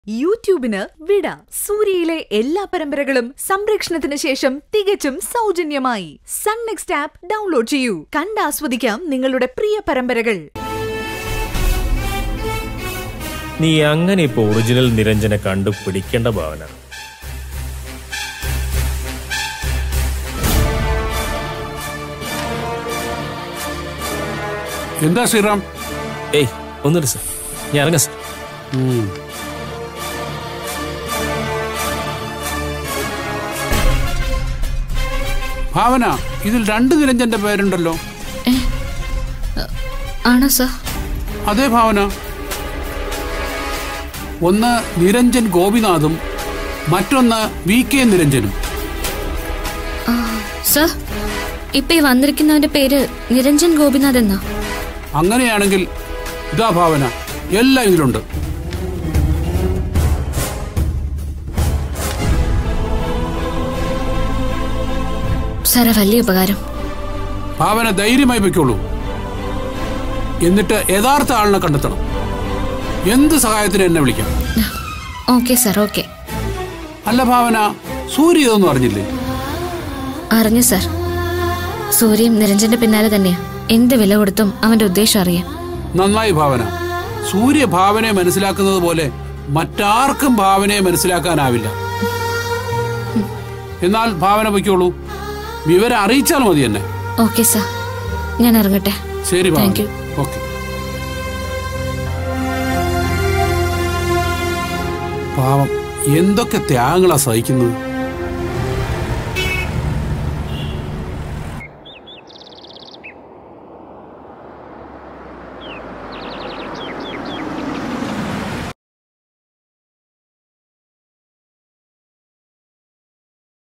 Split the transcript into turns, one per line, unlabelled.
യൂട്യൂബിന് വിട സൂര്യയിലെ എല്ലാ പരമ്പരകളും സംരക്ഷണത്തിന് ശേഷം തികച്ചും സൗജന്യമായി സൺ നെക്സ്റ്റ് ആപ്പ് ഡൗൺലോഡ് ചെയ്യൂ കണ്ടാസ്വദിക്കാം നിങ്ങളുടെ പ്രിയ പരമ്പരകൾ
നീ അങ്ങനെ ഇപ്പൊ ഒറിജിനൽ നിരഞ്ജനെ കണ്ടുപിടിക്കേണ്ട ഭാവന
എന്താ ശ്രീറാം
ഏയ് ഒന്നുമില്ല സർ ഞാൻ ഇറങ്ങാം സർ
ഉം. ഭാവന ഇതിൽ രണ്ട് നിരഞ്ജന്റെ പേരുണ്ടല്ലോ
ആണോ സർ
അതേ ഭാവന ഒന്ന് നിരഞ്ജൻ ഗോപിനാഥും മറ്റൊന്ന് വി കെ നിരഞ്ജനും
സർ ഇപ്പൊ ഈ വന്നിരിക്കുന്നവന്റെ പേര് നിരഞ്ജൻ ഗോപിനാഥ് എന്നാ
അങ്ങനെയാണെങ്കിൽ ഇതാ ഭാവന എല്ലാം ഇതിലുണ്ട്
സാറേ വലിയ ഉപകാരം
ഭാവന ധൈര്യമായി പൊയ്ക്കോളൂ എന്നിട്ട് യഥാർത്ഥ ആളിനെ കണ്ടെത്തണം എന്ത് സഹായത്തിന് എന്നെ വിളിക്കാം
ഓക്കെ സർ ഓക്കെ
അല്ല ഭാവന സൂര്യ ഇതൊന്നും അറിഞ്ഞില്ലേ
അറിഞ്ഞു സർ സൂര്യയും നിരഞ്ജന്റെ പിന്നാലെ തന്നെയാ എന്ത് വില കൊടുത്തും അവന്റെ ഉദ്ദേശം അറിയാം
നന്നായി ഭാവന സൂര്യ ഭാവനയെ മനസ്സിലാക്കുന്നത് പോലെ മറ്റാർക്കും ഭാവനയെ മനസ്സിലാക്കാനാവില്ല എന്നാൽ ഭാവന പൊയ്ക്കോളൂ വിവരം അറിയിച്ചാൽ മതി എന്നെ
ഓക്കെ സർ ഞാൻ ഇറങ്ങട്ടെ
ശരി
Thank
ഭാവന
you.
ഓക്കെ പാവം എന്തൊക്കെ ത്യാഗങ്ങളാ സഹിക്കുന്നത്